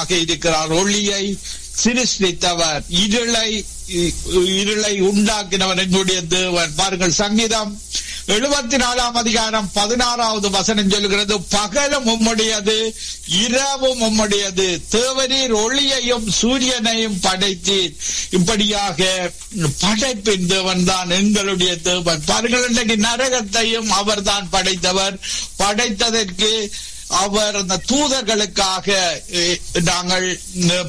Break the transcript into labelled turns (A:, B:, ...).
A: தேவனாக இருக்கிறார் ஒளியை சிருஷ்டித்தவர் இருளை இருளை உண்டாக்கினவர் எங்களுடைய தேவன் பாருங்கள் சங்கீதம் எழுபத்தி நாலாம் அதிகாரம் பதினாறாவது வசனம் சொல்கிறது பகலும் உம்முடையது இரவும் உம்முடையது தேவரீர் ஒளியையும் சூரியனையும் படைத்தீர் இப்படியாக படைப்பின் தேவன் தான் எங்களுடைய தேவன் பாருங்கள் இன்றைக்கு நரகத்தையும் அவர் தான் படைத்தவர் படைத்ததற்கு அவர் அந்த தூதர்களுக்காக நாங்கள்